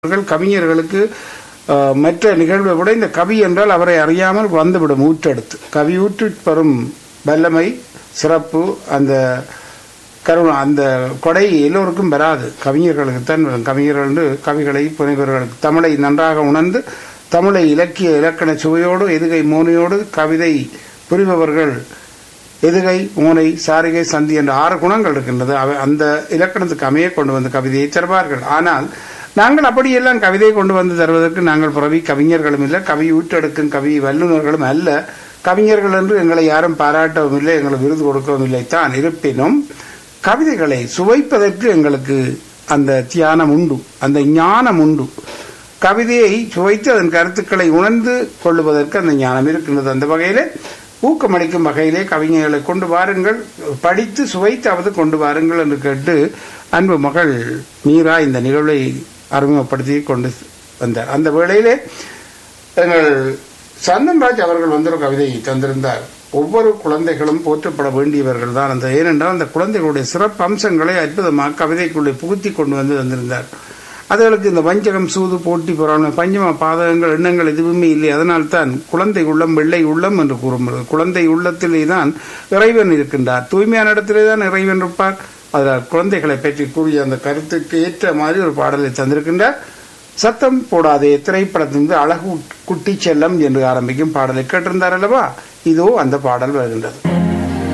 அவர்கள் கவிஞர்களுக்கு அஹ், மற்ற நிகழ்வை விட இந்த கவி என்றால் அவரை அறியாமல் வந்துவிடும் ஊற்றெடுத்து கவி ஊற்றி பெறும் வல்லமை சிறப்பு அந்த கருணை அந்த கொடை எல்லோருக்கும் வராது கவிஞர்களுக்கு தான் வரும். கவிஞர்கள் என்று கவிகளை புனைவர்களுக்கு தமிழை நன்றாக உணர்ந்து தமிழை இலக்கிய இலக்கண சுவையோடு எதுகை மோனையோடு கவிதை புரிபவர்கள் எதுகை மூனை சாரிகை சந்தி என்ற ஆறு குணங்கள் இருக்கின்றது அவை அந்த இலக்கணத்துக்கு அமைய கொண்டு வந்து கவிதையை தருவார்கள் ஆனால் நாங்கள் அப்படியெல்லாம் கவிதை கொண்டு வந்து தருவதற்கு நாங்கள் பிறவி கவிஞர்களும் இல்லை கவி ஊற்றெடுக்கும் கவி வல்லுநர்களும் அல்ல கவிஞர்கள் என்று எங்களை யாரும் பாராட்டவும் இல்லை எங்களுக்கு விருது கொடுக்கவும் இல்லை தான் இருப்பினும் கவிதைகளை சுவைப்பதற்கு எங்களுக்கு அந்த தியானம் உண்டு அந்த ஞானம் உண்டு கவிதையை சுவைத்து அதன் கருத்துக்களை உணர்ந்து கொள்ளுவதற்கு அந்த ஞானம் இருக்கின்றது அந்த வகையிலே ஊக்கமளிக்கும் வகையிலே கவிஞர்களை கொண்டு வாருங்கள் படித்து சுவைத்தாவது கொண்டு வாருங்கள் என்று கேட்டு அன்பு மகள் மீரா இந்த நிகழ்வை அறிமுகப்படுத்தி கொண்டு வந்தார் அந்த வேளையிலே எங்கள் சந்தன்ராஜ் அவர்கள் வந்து ஒரு கவிதையை தந்திருந்தார் ஒவ்வொரு குழந்தைகளும் போற்றப்பட வேண்டியவர்கள் தான் அந்த ஏனென்றால் அந்த குழந்தைகளுடைய சிறப்பு அம்சங்களை அற்புதமாக கவிதைக்குள்ளே புகுத்தி கொண்டு வந்து தந்திருந்தார் அதுகளுக்கு இந்த வஞ்சகம் சூது போட்டி பொறாமை பஞ்சம பாதகங்கள் எண்ணங்கள் எதுவுமே இல்லை அதனால்தான் குழந்தை உள்ளம் வெள்ளை உள்ளம் என்று கூறுகிறது குழந்தை உள்ளத்திலே தான் இறைவன் இருக்கின்றார் தூய்மையான இடத்திலே தான் இறைவன் இருப்பார் அதனால் குழந்தைகளை பற்றி கூறிய அந்த கருத்துக்கு ஏற்ற மாதிரி ஒரு பாடலை தந்திருக்கின்றார் சத்தம் போடாதே திரைப்படத்திலிருந்து அழகு குட்டி செல்லம் என்று ஆரம்பிக்கும் பாடலை கேட்டிருந்தார் அல்லவா இதோ அந்த பாடல் வருகின்றது